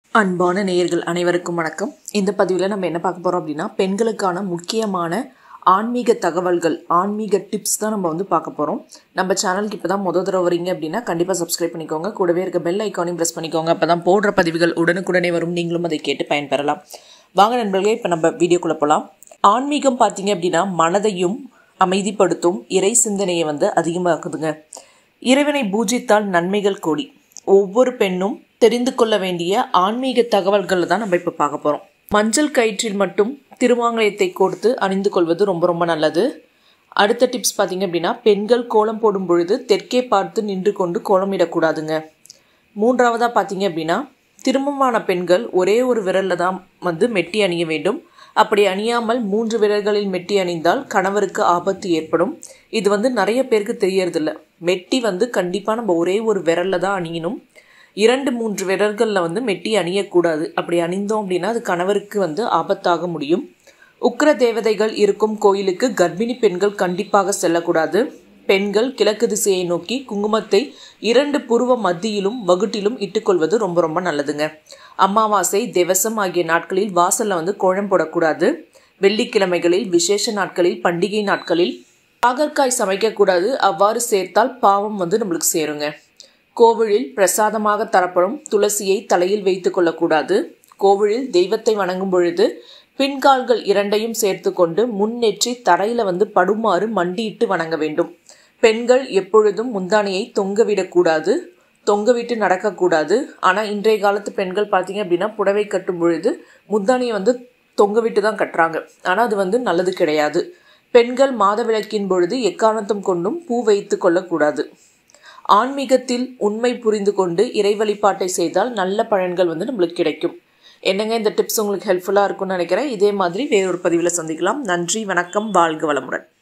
அன்பான நேயர்கள் அனைவருக்கும் வணக்கம் இந்த பதிவில் நம்ம என்ன பார்க்க போகிறோம் அப்படின்னா பெண்களுக்கான முக்கியமான ஆன்மீக தகவல்கள் ஆன்மீக டிப்ஸ் தான் நம்ம வந்து பார்க்க போகிறோம் நம்ம சேனலுக்கு இப்போ தான் முத தடவை வரீங்க அப்படின்னா கண்டிப்பாக சப்ஸ்கிரைப் பண்ணிக்கோங்க கூடவே இருக்க பெல் ஐக்கானையும் ப்ரெஸ் பண்ணிக்கோங்க அப்போ தான் போடுற பதிவுகள் உடனுக்குடனே வரும் நீங்களும் அதை கேட்டு பயன்பெறலாம் வாங்க நண்பர்களே இப்போ நம்ம வீடியோக்குள்ளே போகலாம் ஆன்மீகம் பார்த்தீங்க அப்படின்னா மனதையும் அமைதிப்படுத்தும் இறை சிந்தனையை வந்து அதிகமாக்குதுங்க இறைவனை பூஜித்தால் நன்மைகள் கோடி ஒவ்வொரு பெண்ணும் தெரிந்து கொள்ள வேண்டிய ஆன்மீக தகவல்களை தான் நம்ம இப்போ பார்க்க போகிறோம் மஞ்சள் கயிற்றில் மட்டும் திருமாங்கலயத்தை கொடுத்து அணிந்து கொள்வது ரொம்ப ரொம்ப நல்லது அடுத்த டிப்ஸ் பார்த்தீங்க அப்படின்னா பெண்கள் கோலம் போடும் பொழுது தெற்கே பார்த்து நின்று கொண்டு கோலமிடக்கூடாதுங்க மூன்றாவதாக பார்த்தீங்க அப்படின்னா திருமணமான பெண்கள் ஒரே ஒரு விரலில் தான் வந்து மெட்டி அணிய வேண்டும் அப்படி அணியாமல் மூன்று விரல்களில் மெட்டி அணிந்தால் கணவருக்கு ஆபத்து ஏற்படும் இது வந்து நிறைய பேருக்கு தெரியறதில்ல மெட்டி வந்து கண்டிப்பாக நம்ம ஒரே ஒரு விரலில் தான் அணியணும் இரண்டு மூன்று விரல்களில் வந்து மெட்டி அணியக்கூடாது அப்படி அணிந்தோம் அப்படின்னா அது கணவருக்கு வந்து ஆபத்தாக முடியும் உக்கிர தேவதைகள் இருக்கும் கோயிலுக்கு கர்ப்பிணி பெண்கள் கண்டிப்பாக செல்லக்கூடாது பெண்கள் கிழக்கு திசையை நோக்கி குங்குமத்தை இரண்டு புருவ மத்தியிலும் வகுட்டிலும் இட்டுக்கொள்வது ரொம்ப ரொம்ப நல்லதுங்க அமாவாசை திவசம் ஆகிய நாட்களில் வாசல்ல வந்து கோழம் போடக்கூடாது வெள்ளிக்கிழமைகளில் விசேஷ நாட்களில் பண்டிகை நாட்களில் பாகற்காய் சமைக்கக்கூடாது அவ்வாறு சேர்த்தால் பாவம் வந்து நம்மளுக்கு சேருங்க கோவிலில் பிரசாதமாக தரப்படும் துளசியை தலையில் வைத்து கொள்ளக்கூடாது கோவிலில் தெய்வத்தை வணங்கும் பொழுது பின்கால்கள் இரண்டையும் சேர்த்து கொண்டு முன்னேற்றி தரையில வந்து படுமாறு மண்டியிட்டு வணங்க வேண்டும் பெண்கள் எப்பொழுதும் முந்தானையை தொங்கவிடக்கூடாது தொங்கவிட்டு நடக்கக்கூடாது ஆனால் இன்றைய காலத்து பெண்கள் பார்த்தீங்க அப்படின்னா புடவை கட்டும் பொழுது முந்தானியை வந்து தொங்கவிட்டு தான் கட்டுறாங்க ஆனால் அது வந்து நல்லது கிடையாது பெண்கள் மாதவிளக்கின் பொழுது எக்காரணத்தும் கொண்டும் பூ வைத்து கொள்ளக்கூடாது ஆன்மீகத்தில் உண்மை புரிந்து கொண்டு இறை வழிபாட்டை செய்தால் நல்ல பலன்கள் வந்து நம்மளுக்கு கிடைக்கும் என்னங்க இந்த டிப்ஸ் உங்களுக்கு ஹெல்ப்ஃபுல்லாக இருக்கும்னு நினைக்கிறேன் இதே மாதிரி வேறொரு பதிவில் சந்திக்கலாம் நன்றி வணக்கம் வாழ்க வளமுடன்